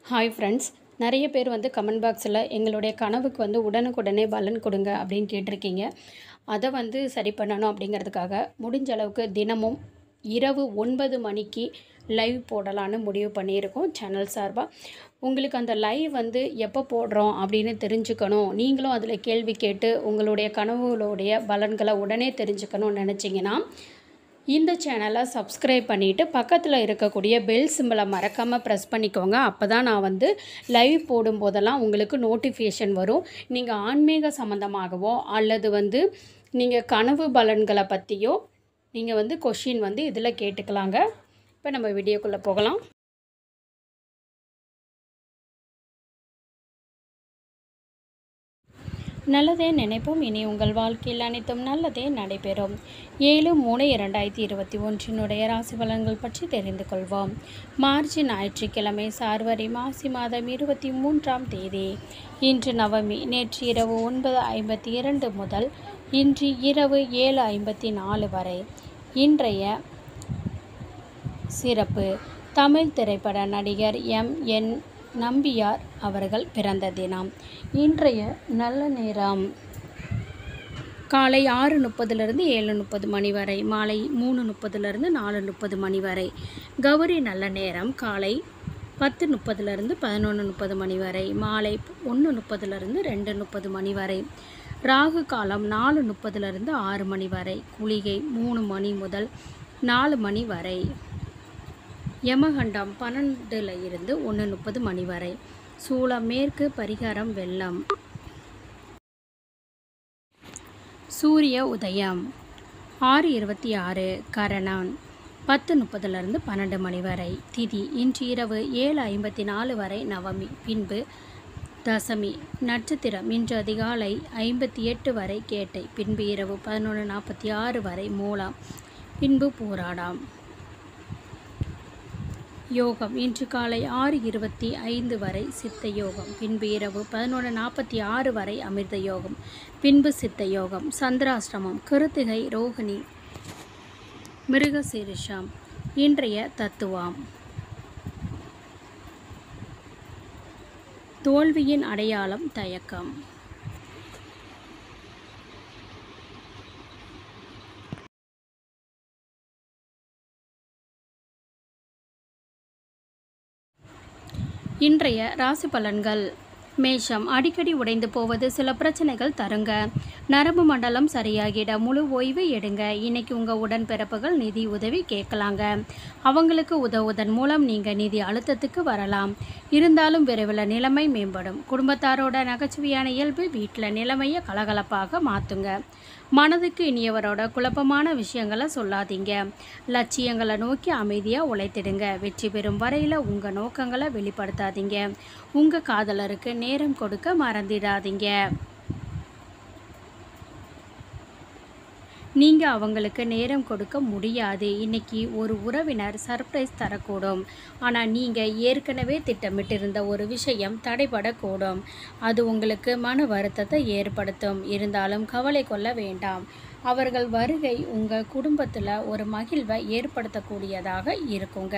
hi friends நிறைய பேர் வந்து கமெண்ட் பாக்ஸில் எங்களுடைய கனவுக்கு வந்து உடனுக்குடனே பலன் கொடுங்க அப்படின்னு கேட்டிருக்கீங்க அதை வந்து சரி பண்ணணும் அப்படிங்கிறதுக்காக முடிஞ்ச அளவுக்கு தினமும் இரவு ஒன்பது மணிக்கு லைவ் போடலான்னு முடிவு பண்ணியிருக்கோம் சேனல் சார்பாக உங்களுக்கு அந்த லைவ் வந்து எப்போ போடுறோம் அப்படின்னு தெரிஞ்சுக்கணும் நீங்களும் அதில் கேள்வி கேட்டு உங்களுடைய கனவுகளுடைய பலன்களை உடனே தெரிஞ்சுக்கணும்னு நினச்சிங்கன்னா இந்த சேனலை சப்ஸ்கிரைப் பண்ணிவிட்டு பக்கத்தில் இருக்கக்கூடிய பெல் சிம்பிளை மறக்காமல் ப்ரெஸ் பண்ணிக்கோங்க அப்போ தான் நான் வந்து லைவ் போடும்போதெல்லாம் உங்களுக்கு நோட்டிஃபிகேஷன் வரும் நீங்கள் ஆன்மீக சம்மந்தமாகவோ அல்லது வந்து நீங்கள் கனவு பலன்களை பற்றியோ நீங்கள் வந்து கொஷின் வந்து இதில் கேட்டுக்கலாங்க இப்போ நம்ம வீடியோக்குள்ளே போகலாம் நல்லதே நினைப்போம் இனி உங்கள் வாழ்க்கையில் அனைத்தும் நல்லதே நடைபெறும் ஏழு மூணு இரண்டாயிரத்தி இருபத்தி ஒன்றினுடைய ராசி பலன்கள் பற்றி தெரிந்து கொள்வோம் மார்ச் ஞாயிற்றுக்கிழமை சார்வரி மாசி மாதம் இருபத்தி மூன்றாம் தேதி இன்று நவமி நேற்று இரவு ஒன்பது ஐம்பத்தி இரண்டு முதல் இன்று இரவு ஏழு ஐம்பத்தி நாலு வரை இன்றைய சிறப்பு தமிழ் திரைப்பட நடிகர் எம் என் நம்பியார் அவர்கள் பிறந்த தினம் இன்றைய நல்ல நேரம் காலை ஆறு முப்பதுலேருந்து ஏழு முப்பது மணி வரை மாலை மூணு முப்பதுலேருந்து நாலு முப்பது மணி வரை கௌரி நல்ல நேரம் காலை பத்து முப்பதுலேருந்து பதினொன்று முப்பது மணி வரை மாலை ஒன்று முப்பதுலேருந்து ரெண்டு முப்பது மணி வரை ராகு காலம் நாலு முப்பதுலேருந்து ஆறு மணி வரை குளிகை மூணு மணி முதல் நாலு மணி வரை யமகண்டம் பன்னெண்டுல இருந்து ஒன்று முப்பது மணி வரை சூளம் மேற்கு பரிகாரம் வெள்ளம் சூரிய உதயம் ஆறு இருபத்தி ஆறு கரணன் பத்து முப்பதுலேருந்து பன்னெண்டு மணி வரை திதி இன்று இரவு ஏழு ஐம்பத்தி நாலு வரை நவமி பின்பு தசமி நட்சத்திரம் இன்று அதிகாலை ஐம்பத்தி எட்டு வரை கேட்டை பின்பு இரவு பதினொன்று நாற்பத்தி ஆறு வரை மூலம் பின்பு பூராடம் யோகம் இன்று காலை ஆறு இருபத்தி ஐந்து வரை சித்த யோகம் பின்பு இரவு பதினொன்று நாற்பத்தி ஆறு வரை அமிர்த யோகம் பின்பு சித்த யோகம் சந்திராஷ்டிரமம் கிருத்திகை ரோகிணி மிருகசீரிஷம் இன்றைய தத்துவம் தோல்வியின் அடையாளம் தயக்கம் இன்றைய ராசி பலன்கள் மேஷம் அடிக்கடி உடைந்து போவது சில பிரச்சனைகள் தருங்க நரம்பு மண்டலம் சரியாகிட முழு ஓய்வு எடுங்க இன்னைக்கு உங்கள் உடன்பிறப்புகள் நிதி உதவி கேட்கலாங்க அவங்களுக்கு உதவுவதன் மூலம் நீங்கள் நிதி அழுத்தத்துக்கு வரலாம் இருந்தாலும் விரைவில் நிலைமை மேம்படும் குடும்பத்தாரோட நகைச்சுவையான இயல்பு வீட்டில் நிலைமையை கலகலப்பாக மாற்றுங்க மனதுக்கு இனியவரோட குழப்பமான விஷயங்களை சொல்லாதீங்க லட்சியங்களை நோக்கி அமைதியாக உழைத்திடுங்க வெற்றி பெறும் வரையில் உங்கள் நோக்கங்களை வெளிப்படுத்தாதீங்க உங்கள் காதலருக்கு நேரம் கொடுக்க மறந்துடாதீங்க நீங்கள் அவங்களுக்கு நேரம் கொடுக்க முடியாது இன்னைக்கு ஒரு உறவினர் சர்ப்ரைஸ் தரக்கூடும் ஆனால் நீங்கள் ஏற்கனவே திட்டமிட்டிருந்த ஒரு விஷயம் தடைபடக்கூடும் அது உங்களுக்கு மன வருத்தத்தை ஏற்படுத்தும் இருந்தாலும் கவலை கொள்ள வேண்டாம் அவர்கள் வருகை உங்கள் குடும்பத்தில் ஒரு மகிழ்வை ஏற்படுத்தக்கூடியதாக இருக்குங்க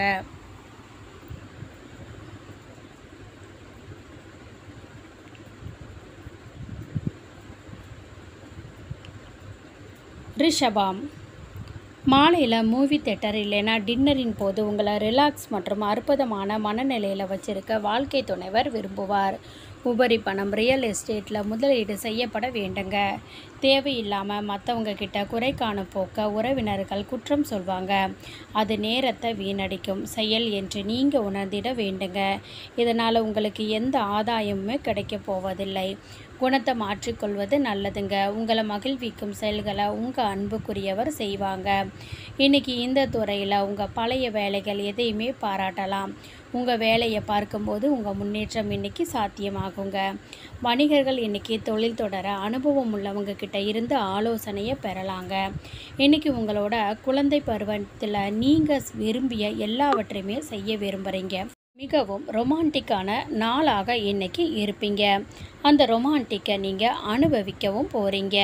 ரிஷபம் மாலையில் மூவி தேட்டர் இல்லைன்னா டின்னரின் போது உங்களை ரிலாக்ஸ் மற்றும் அற்புதமான மனநிலையில் வச்சிருக்க வாழ்க்கை துணைவர் விரும்புவார் உபரி பணம் ரியல் எஸ்டேட்டில் முதலீடு செய்யப்பட வேண்டுங்க தேவையில்லாமல் மற்றவங்க கிட்ட குறை காண போக்க உறவினர்கள் குற்றம் சொல்வாங்க அது நேரத்தை வீணடிக்கும் செயல் என்று நீங்கள் உணர்ந்திட வேண்டுங்க இதனால் உங்களுக்கு எந்த ஆதாயமுமே கிடைக்க போவதில்லை குணத்தை மாற்றிக்கொள்வது நல்லதுங்க உங்களை மகிழ்விக்கும் செயல்களை உங்கள் அன்புக்குரியவர் செய்வாங்க இன்னைக்கு இந்த துறையில் உங்கள் பழைய வேலைகள் எதையுமே பாராட்டலாம் உங்கள் வேலையை பார்க்கும்போது உங்கள் முன்னேற்றம் இன்னைக்கு சாத்தியமாகுங்க வணிகர்கள் இன்னைக்கு தொழில் தொடர அனுபவம் உள்ளவங்க கிட்ட இருந்து ஆலோசனையை பெறலாங்க இன்னைக்கு உங்களோட குழந்தை பருவத்தில் நீங்கள் விரும்பிய எல்லாவற்றையுமே செய்ய விரும்புகிறீங்க மிகவும் ரொமான்டிக்கான நாளாக இன்னைக்கு இருப்பீங்க அந்த ரொமான்டிக்கை நீங்கள் அனுபவிக்கவும் போகிறீங்க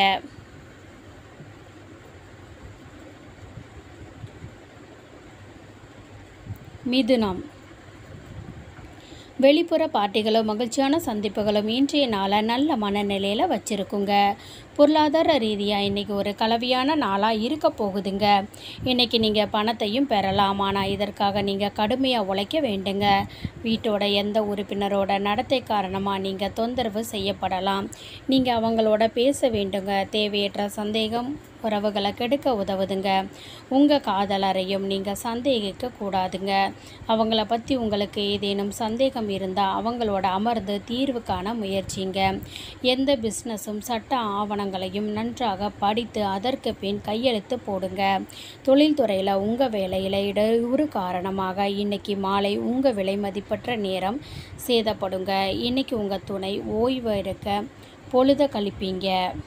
மிதுனம் வெளிப்புற பார்ட்டிகளும் மகிழ்ச்சியான சந்திப்புகளும் இன்றைய நாளை நல்ல மனநிலையில் வச்சுருக்குங்க பொருளாதார ரீதியாக இன்றைக்கி ஒரு கலவையான நாளாக இருக்க போகுதுங்க இன்றைக்கி நீங்கள் பணத்தையும் பெறலாம் ஆனால் இதற்காக நீங்கள் கடுமையாக உழைக்க வேண்டுங்க வீட்டோட எந்த உறுப்பினரோட நடத்தை காரணமாக நீங்கள் தொந்தரவு செய்யப்படலாம் நீங்கள் அவங்களோட பேச வேண்டுங்க தேவையற்ற சந்தேகம் உறவுகளை கெடுக்க உதவுதுங்க உங்கள் காதலரையும் நீங்கள் சந்தேகிக்க கூடாதுங்க அவங்கள பற்றி உங்களுக்கு ஏதேனும் சந்தேகம் இருந்தால் அவங்களோட அமர்ந்து தீர்வு காண முயற்சிங்க எந்த பிஸ்னஸும் சட்ட ஆவணங்களையும் நன்றாக படித்து அதற்கு பின் கையெழுத்து போடுங்க தொழில்துறையில் உங்கள் வேலையில் இடையூறு காரணமாக இன்னைக்கு மாலை உங்கள் விலை மதிப்பற்ற நேரம் சேதப்படுங்க இன்னைக்கு உங்கள் துணை ஓய்வு எடுக்க பொழுத கழிப்பீங்க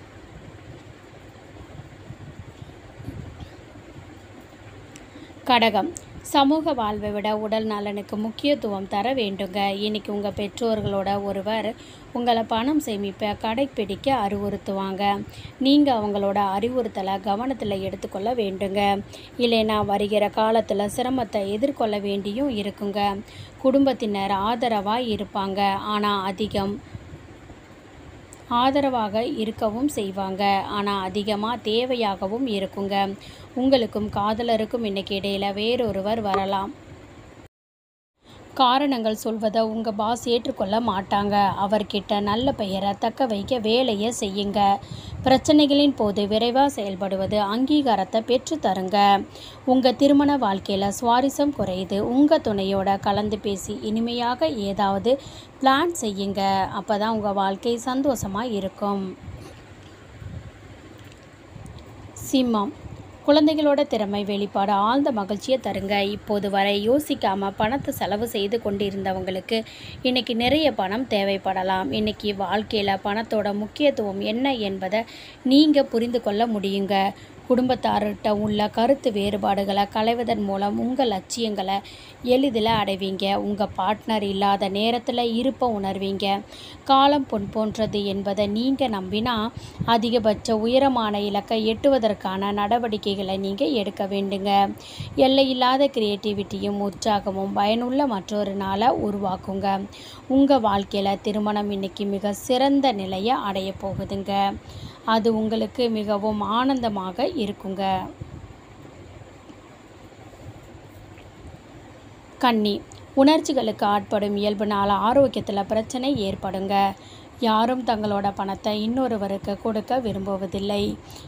கடகம் சமூக வாழ்வை விட உடல் நலனுக்கு முக்கியத்துவம் தர வேண்டுங்க இன்னைக்கு உங்கள் பெற்றோர்களோட ஒருவர் உங்களை பணம் சேமிப்பை கடைப்பிடிக்க அறிவுறுத்துவாங்க நீங்கள் அவங்களோட அறிவுறுத்தலை கவனத்தில் எடுத்துக்கொள்ள வேண்டுங்க இல்லைன்னா வருகிற காலத்தில் சிரமத்தை எதிர்கொள்ள வேண்டியும் இருக்குங்க குடும்பத்தினர் ஆதரவாக இருப்பாங்க ஆனால் அதிகம் ஆதரவாக இருக்கவும் செய்வாங்க ஆனால் அதிகமாக தேவையாகவும் இருக்குங்க உங்களுக்கும் காதலருக்கும் இன்னைக்கு இடையில வேறொருவர் வரலாம் காரணங்கள் சொல்வதை உங்கள் பாஸ் ஏற்றுக்கொள்ள மாட்டாங்க அவர்கிட்ட நல்ல பெயரை தக்க வைக்க வேலையை செய்யுங்க பிரச்சனைகளின் போது விரைவாக செயல்படுவது அங்கீகாரத்தை பெற்று தருங்க உங்கள் திருமண வாழ்க்கையில் சுவாரஸ்யம் குறையுது உங்கள் துணையோட கலந்து பேசி இனிமையாக ஏதாவது பிளான் செய்யுங்க அப்போ தான் உங்கள் வாழ்க்கை சந்தோஷமாக இருக்கும் சிம்மம் குழந்தைகளோட திறமை வெளிப்பாடு ஆழ்ந்த மகிழ்ச்சியை தருங்க இப்போது வரை யோசிக்காமல் பணத்தை செலவு செய்து கொண்டிருந்தவங்களுக்கு இன்னைக்கு நிறைய பணம் தேவைப்படலாம் இன்னைக்கு வாழ்க்கையில் பணத்தோட முக்கியத்துவம் என்ன என்பதை நீங்கள் புரிந்து கொள்ள முடியுங்க குடும்பத்தார்கிட்ட உள்ள கருத்து வேறுபாடுகளை களைவதன் மூலம் உங்கள் லட்சியங்களை எளிதில் அடைவீங்க உங்கள் பார்ட்னர் இல்லாத நேரத்தில் இருப்ப உணர்வீங்க காலம் பொன் போன்றது என்பதை நீங்கள் நம்பினா அதிகபட்ச உயரமான இலக்கை எட்டுவதற்கான நடவடிக்கைகளை நீங்கள் எடுக்க வேண்டுங்க எல்லையில்லாத கிரியேட்டிவிட்டியும் உற்சாகமும் பயனுள்ள மற்றொரு நாளை உருவாக்குங்க உங்கள் வாழ்க்கையில் திருமணம் இன்னைக்கு மிக சிறந்த நிலையை அடைய போகுதுங்க அது உங்களுக்கு மிகவும் ஆனந்தமாக இருக்குங்க கன்னி உணர்ச்சிகளுக்கு ஆட்படும் இயல்புனால ஆரோக்கியத்தில் பிரச்சனை ஏற்படுங்க யாரும் தங்களோட பணத்தை இன்னொருவருக்கு கொடுக்க விரும்புவதில்லை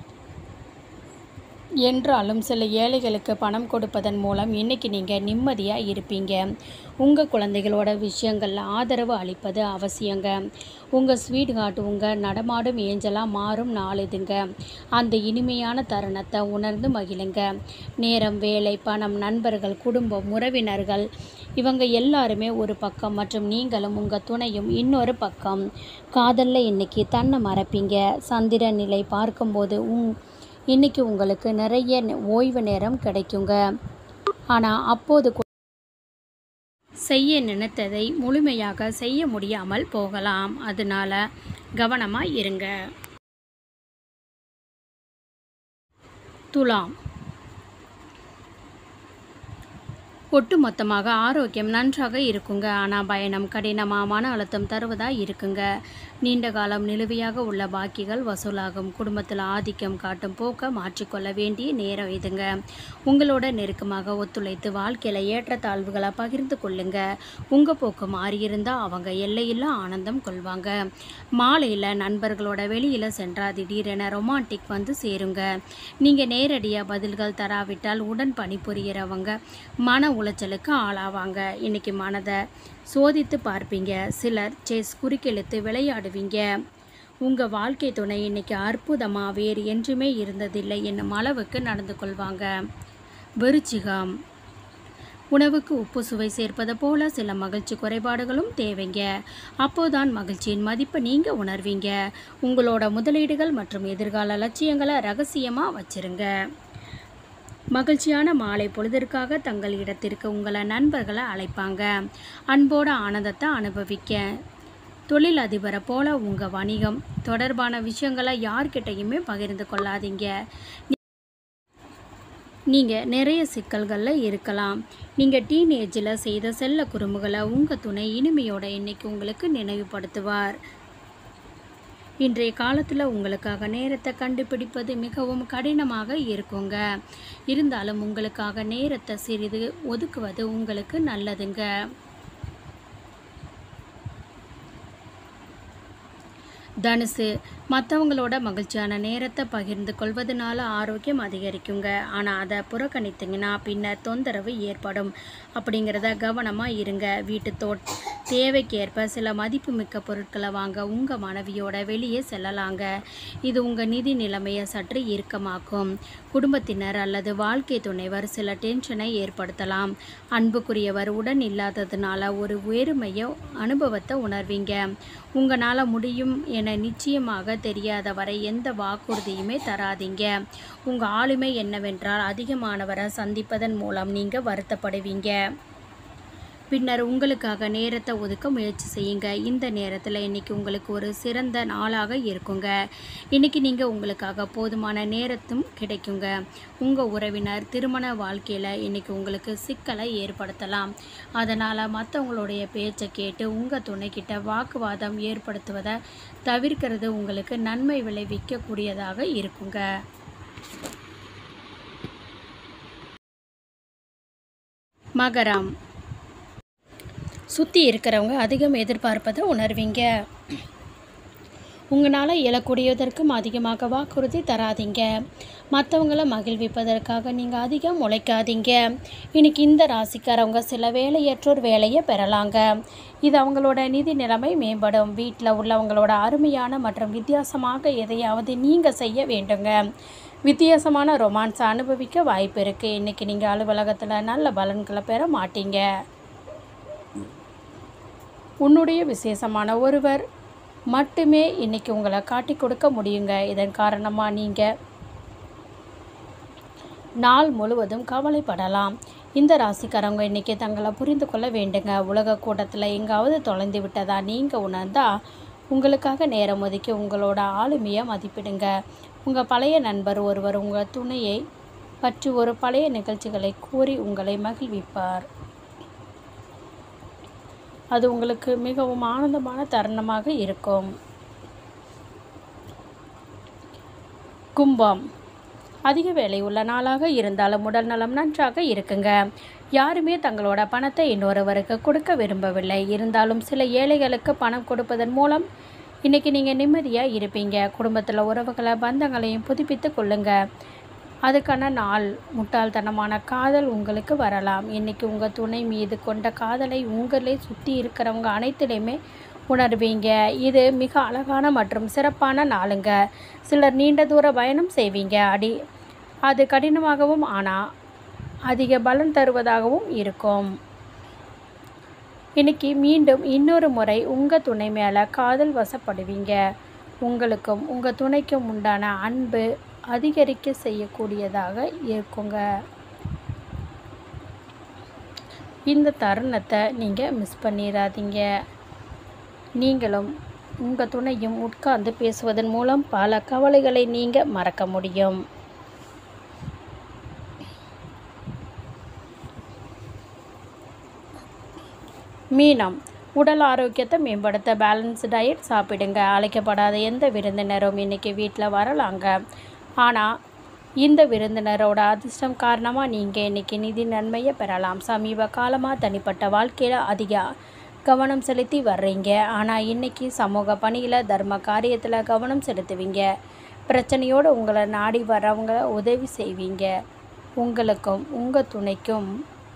என்றாலும் சில ஏழைகளுக்கு பணம் கொடுப்பதன் மூலம் இன்னைக்கு நீங்கள் நிம்மதியாக இருப்பீங்க உங்கள் குழந்தைகளோட விஷயங்களில் ஆதரவு அளிப்பது அவசியங்க உங்கள் ஸ்வீட் ஹார்ட் உங்கள் நடமாடும் ஏஞ்சலாக மாறும் நாள் இதுங்க அந்த இனிமையான தருணத்தை உணர்ந்து மகிழுங்க நேரம் வேலை பணம் நண்பர்கள் குடும்பம் உறவினர்கள் இவங்க எல்லாருமே ஒரு பக்கம் மற்றும் நீங்களும் உங்கள் துணையும் இன்னொரு பக்கம் காதலில் இன்னைக்கு தன்னை மறப்பீங்க சந்திர நிலை பார்க்கும்போது உங் இன்னைக்கு உங்களுக்கு நிறைய நெ- ஓய்வு நேரம் கிடைக்குங்க ஆனால் அப்போது கூட செய்ய நினைத்ததை முழுமையாக செய்ய முடியாமல் போகலாம் அதனால கவனமாக இருங்க துலாம் ஒட்டுமொத்தமாக ஆரோக்கியம் நன்றாக இருக்குங்க ஆனால் பயணம் கடினமாக மன அழுத்தம் தருவதா இருக்குங்க நீண்ட காலம் நிலுவையாக உள்ள பாக்கிகள் வசூலாகும் குடும்பத்தில் ஆதிக்கம் காட்டும் போக்க மாற்றிக்கொள்ள வேண்டிய நேரம் இதுங்க உங்களோட நெருக்கமாக ஒத்துழைத்து வாழ்க்கையில் ஏற்றத்தாழ்வுகளை பகிர்ந்து கொள்ளுங்க உங்கள் போக்கு மாறியிருந்தால் அவங்க எல்லையில்லா ஆனந்தம் கொள்வாங்க மாலையில் நண்பர்களோட வெளியில் சென்றால் திடீரென ரொமான்டிக் வந்து சேருங்க நீங்கள் நேரடியாக பதில்கள் தராவிட்டால் உடன் பணிபுரியறவங்க மன உளைச்சலுக்கு ஆளாவாங்க இன்னைக்கு மனதை சோதித்து பார்ப்பீங்க சிலர் செஸ் குறுக்கெழுத்து விளையாடுவீங்க உங்கள் வாழ்க்கை துணை இன்னைக்கு அற்புதமாக வேறு என்றுமே இருந்ததில்லை என்னும் அளவுக்கு நடந்து கொள்வாங்க விருச்சிகம் உணவுக்கு உப்பு சுவை சேர்ப்பது போல சில மகிழ்ச்சி குறைபாடுகளும் தேவைங்க அப்போதான் மகிழ்ச்சியின் மதிப்பை நீங்கள் உணர்வீங்க உங்களோட முதலீடுகள் மற்றும் எதிர்கால லட்சியங்களை ரகசியமாக வச்சிருங்க மகிழ்ச்சியான மாலை பொழுதிற்காக தங்கள் இடத்திற்கு உங்களை நண்பர்களை அழைப்பாங்க அன்போட ஆனந்தத்தை அனுபவிக்க தொழில் அதிபரை போல உங்கள் வணிகம் தொடர்பான விஷயங்களை யார்கிட்டயுமே பகிர்ந்து கொள்ளாதீங்க நீங்கள் நிறைய சிக்கல்களில் இருக்கலாம் நீங்கள் டீனேஜில் செய்த செல்ல குறும்புகளை உங்கள் துணை இனிமையோட இன்னைக்கு உங்களுக்கு நினைவுபடுத்துவார் இன்றைய காலத்தில் உங்களுக்காக நேரத்தை கண்டுபிடிப்பது மிகவும் கடினமாக இருக்குங்க இருந்தாலும் உங்களுக்காக நேரத்தை சிறிது ஒதுக்குவது உங்களுக்கு நல்லதுங்க தனுசு மற்றவங்களோட மகிழ்ச்சியான நேரத்தை பகிர்ந்து கொள்வதனால ஆரோக்கியம் அதிகரிக்குங்க ஆனால் அதை புறக்கணித்தீங்கன்னா பின்னர் தொந்தரவு ஏற்படும் அப்படிங்கிறத கவனமாக இருங்க வீட்டு தோ தேவைக்கேற்ப சில மதிப்புமிக்க பொருட்களை வாங்க உங்கள் மனைவியோட வெளியே செல்லலாங்க இது உங்கள் நிதி நிலைமையை சற்று இறுக்கமாக்கும் குடும்பத்தினர் அல்லது வாழ்க்கை துணைவர் சில டென்ஷனை ஏற்படுத்தலாம் அன்புக்குரியவர் உடன் இல்லாததுனால ஒரு வேறுமைய அனுபவத்தை உணர்வீங்க உங்களால் முடியும் என நிச்சயமாக தெரியாத வரை எந்த வாக்குறுதியுமே தராதீங்க உங்கள் ஆளுமை என்னவென்றால் அதிகமானவரை சந்திப்பதன் மூலம் நீங்கள் வருத்தப்படுவீங்க பின்னர் உங்களுக்காக நேரத்தை ஒதுக்க முயற்சி செய்யுங்க இந்த நேரத்தில் இன்றைக்கி உங்களுக்கு ஒரு சிறந்த நாளாக இருக்குங்க இன்றைக்கி நீங்கள் உங்களுக்காக போதுமான நேரத்தும் கிடைக்குங்க உங்கள் உறவினர் திருமண வாழ்க்கையில் இன்றைக்கி உங்களுக்கு சிக்கலை ஏற்படுத்தலாம் அதனால் மற்றவங்களுடைய பேச்சை கேட்டு உங்கள் துணைக்கிட்ட வாக்குவாதம் ஏற்படுத்துவதை தவிர்க்கிறது உங்களுக்கு நன்மை விளைவிக்கக்கூடியதாக இருக்குங்க மகரம் சுற்றி இருக்கிறவங்க அதிகம் எதிர்பார்ப்பதை உணர்வீங்க உங்களால் இயலக்கூடியதற்கும் அதிகமாக வாக்குறுதி தராதீங்க மற்றவங்கள மகிழ்விப்பதற்காக நீங்கள் அதிகம் உழைக்காதீங்க இன்னைக்கு இந்த ராசிக்காரவங்க சில வேலையற்றோர் வேலையை பெறலாங்க இது அவங்களோட நிதி நிலைமை மேம்படும் வீட்டில் உள்ளவங்களோட அருமையான மற்றும் வித்தியாசமாக எதையாவது நீங்கள் செய்ய வேண்டுங்க வித்தியாசமான ரொமான்ஸை அனுபவிக்க வாய்ப்பு இருக்குது இன்றைக்கி நீங்கள் அலுவலகத்தில் நல்ல பலன்களை பெற மாட்டீங்க உன்னுடைய விசேஷமான ஒருவர் மட்டுமே இன்னைக்கு உங்களை காட்டி கொடுக்க முடியுங்க இதன் காரணமாக நீங்கள் நாள் முழுவதும் கவலைப்படலாம் இந்த ராசிக்காரவங்க இன்றைக்கி தங்களை புரிந்து கொள்ள வேண்டுங்க உலக கூட்டத்தில் எங்காவது தொலைந்து விட்டதா நீங்கள் உணர்ந்தா உங்களுக்காக நேரம் ஒதுக்கி உங்களோட ஆளுமையை மதிப்பிடுங்க உங்கள் பழைய நண்பர் ஒருவர் உங்கள் துணையை பற்றி ஒரு பழைய நிகழ்ச்சிகளை கூறி உங்களை மகிழ்விப்பார் அது உங்களுக்கு மிகவும் ஆனந்தமான தருணமாக இருக்கும் கும்பம் அதிக வேலை உள்ள நாளாக இருந்தாலும் உடல் நலம் நன்றாக இருக்குங்க யாருமே தங்களோட பணத்தை இன்னொருவருக்கு கொடுக்க விரும்பவில்லை இருந்தாலும் சில ஏழைகளுக்கு பணம் கொடுப்பதன் மூலம் இன்றைக்கி நீங்கள் நிம்மதியாக இருப்பீங்க குடும்பத்தில் உறவுகளை பந்தங்களையும் புதுப்பித்து கொள்ளுங்க அதுக்கான நாள் முட்டாள்தனமான காதல் உங்களுக்கு வரலாம் இன்றைக்கி உங்கள் துணை மீது கொண்ட காதலை உங்களே சுற்றி இருக்கிறவங்க அனைத்திலையுமே உணர்வீங்க இது மிக அழகான மற்றும் சிறப்பான நாளுங்க சிலர் நீண்ட தூர பயணம் செய்வீங்க அடி அது கடினமாகவும் ஆனால் அதிக பலன் தருவதாகவும் இருக்கும் இன்னைக்கு மீண்டும் இன்னொரு முறை உங்கள் துணை மேலே காதல் வசப்படுவீங்க உங்களுக்கும் உங்கள் துணைக்கும் உண்டான அன்பு அதிகரிக்க செய்யக்கூடியதாக இருக்குங்க இந்த தருணத்தை நீங்கள் மிஸ் பண்ணிடாதீங்க நீங்களும் உங்கள் துணையும் உட்கார்ந்து பேசுவதன் மூலம் பல கவலைகளை நீங்கள் மறக்க முடியும் மீனம் உடல் ஆரோக்கியத்தை மேம்படுத்த பேலன்ஸ் டயட் சாப்பிடுங்க அழைக்கப்படாத எந்த விருந்தினரும் இன்றைக்கி வீட்டில் வரலாங்க ஆனால் இந்த விருந்தினரோட அதிர்ஷ்டம் காரணமாக நீங்கள் இன்றைக்கி நிதி நன்மையை பெறலாம் சமீப காலமாக தனிப்பட்ட வாழ்க்கையில் அதிக கவனம் செலுத்தி வர்றீங்க ஆனால் இன்றைக்கி சமூக பணியில் தர்ம காரியத்தில் கவனம் செலுத்துவீங்க பிரச்சனையோடு உங்களை நாடி வரவங்க உதவி செய்வீங்க உங்களுக்கும் உங்கள் துணைக்கும்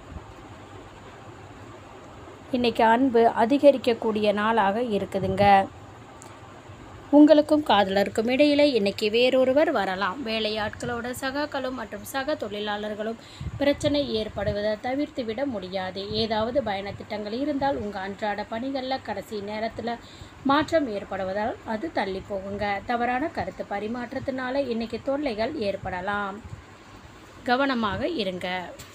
இன்றைக்கி அன்பு அதிகரிக்கக்கூடிய நாளாக இருக்குதுங்க உங்களுக்கும் காதலருக்கும் இடையிலே இன்னைக்கு வேறொருவர் வரலாம் வேலையாட்களோட சகாக்களும் மற்றும் சக தொழிலாளர்களும் பிரச்சனை ஏற்படுவதை தவிர்த்து விட முடியாது ஏதாவது பயண திட்டங்கள் இருந்தால் உங்கள் அன்றாட பணிகளில் கடைசி நேரத்தில் மாற்றம் ஏற்படுவதால் அது தள்ளி போகுங்க தவறான கருத்து பரிமாற்றத்தினால இன்னைக்கு தொல்லைகள் ஏற்படலாம் கவனமாக இருங்க